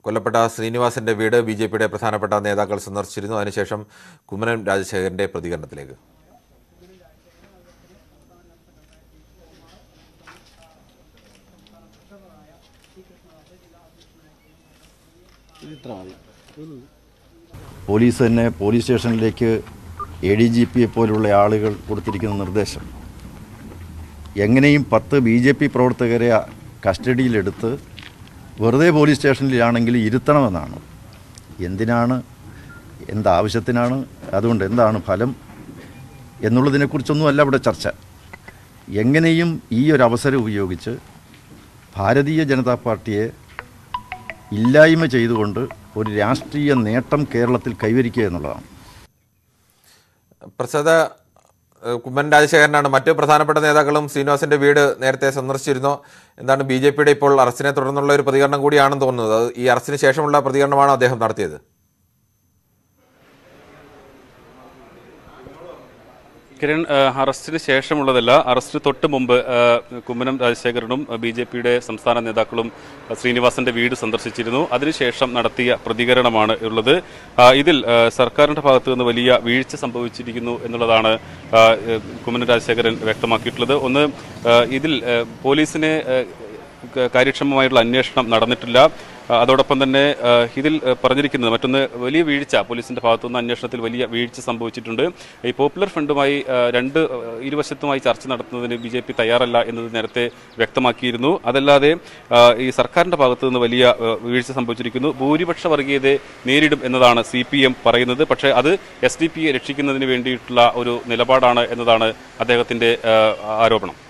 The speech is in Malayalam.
കൊല്ലപ്പെട്ട ശ്രീനിവാസന്റെ വീട് ബി ജെ പിയുടെ പ്രധാനപ്പെട്ട നേതാക്കൾ സന്ദർശിച്ചിരുന്നു അതിനുശേഷം കുമ്മനം രാജശേഖരന്റെ പ്രതികരണത്തിലേക്ക് പോലീസ് തന്നെ പോലീസ് സ്റ്റേഷനിലേക്ക് എ ഡി ജി പിയെ പോലുള്ള ആളുകൾ കൊടുത്തിരിക്കുന്ന നിർദ്ദേശം എങ്ങനെയും പത്ത് ബി ജെ പി പ്രവർത്തകരെ കസ്റ്റഡിയിലെടുത്ത് വെറുതെ പോലീസ് സ്റ്റേഷനിലാണെങ്കിൽ ഇരുത്തണമെന്നാണ് എന്തിനാണ് എന്താവശ്യത്തിനാണ് അതുകൊണ്ട് എന്താണ് ഫലം എന്നുള്ളതിനെക്കുറിച്ചൊന്നും അല്ല ഇവിടെ ചർച്ച എങ്ങനെയും ഈ ഒരു അവസരം ഉപയോഗിച്ച് ഭാരതീയ ജനതാ പാർട്ടിയെ ഇല്ലായ്മ ചെയ്തുകൊണ്ട് ഒരു രാഷ്ട്രീയ നേട്ടം കേരളത്തിൽ കൈവരിക്കുക എന്നുള്ളതാണ് പ്രസാദ ഏഹ്, കുമ്മനം രാജശേഖരനാണ് മറ്റ് പ്രധാനപ്പെട്ട നേതാക്കളും ശ്രീനിവാസന്റെ വീട് നേരത്തെ സന്ദർശിച്ചിരുന്നു എന്താണ് ബി ജെ പിയുടെ ഇപ്പോൾ അറസ്റ്റിനെ തുടർന്നുള്ള ഒരു പ്രതികരണം കൂടിയാണെന്ന് തോന്നുന്നത് അത് ഈ അറസ്റ്റിന് ശേഷമുള്ള പ്രതികരണമാണ് അദ്ദേഹം നടത്തിയത് കിരൺ ഏഹ്, അറസ്റ്റിന് ശേഷമുള്ളതല്ല അറസ്റ്റിന് തൊട്ട് മുമ്പ് ഏഹ്, കുമ്മനം രാജശേഖരനും ബി ജെ പിയുടെ സംസ്ഥാന നേതാക്കളും ഏഹ്, ശ്രീനിവാസന്റെ വീട് സന്ദർശിച്ചിരുന്നു അതിനുശേഷം നടത്തിയ പ്രതികരണമാണ് ഉള്ളത് ആ, ഇതിൽ ഏഹ്, സർക്കാരിന്റെ ഭാഗത്തു നിന്ന് വലിയ വീഴ്ച സംഭവിച്ചിരിക്കുന്നു എന്നുള്ളതാണ് ആ, ഏഹ്, കുമ്മനം രാജശേഖരൻ വ്യക്തമാക്കിയിട്ടുള്ളത് ഒന്ന് ഏഹ്, ഇതിൽ ഏഹ്, പോലീസിനെ ഏഹ്, ക- കാര്യക്ഷമമായിട്ടുള്ള അന്വേഷണം നടന്നിട്ടില്ല ആ, അതോടൊപ്പം തന്നെ ആ, ഇതിൽ ആ, പറഞ്ഞിരിക്കുന്നത് മറ്റൊന്ന് വലിയ വീഴ്ച പോലീസിന്റെ ഭാഗത്തുനിന്ന് അന്വേഷണത്തിൽ വലിയ വീഴ്ച സംഭവിച്ചിട്ടുണ്ട് ഈ പോപ്പുലർ ഫ്രണ്ടുമായി ആ, രണ്ട് ആ, ഇരുവശത്തുമായി ചർച്ച നടത്തുന്നതിന് ബി ജെ പി തയ്യാറല്ല എന്നത് നേരത്തെ വ്യക്തമാക്കിയിരുന്നു അതല്ലാതെ ആ, ഈ സർക്കാരിന്റെ ഭാഗത്തു നിന്ന് വലിയ ആ, വീഴ്ച സംഭവിച്ചിരിക്കുന്നു ഭൂരിപക്ഷ വർഗീയതയെ നേരിടും എന്നതാണ് സി പി എം പറയുന്നത് പക്ഷേ അത് എസ് ഡി പിയെ രക്ഷിക്കുന്നതിന് വേണ്ടിയിട്ടുള്ള ഒരു നിലപാടാണ് എന്നതാണ് അദ്ദേഹത്തിന്റെ ആ, ആരോപണം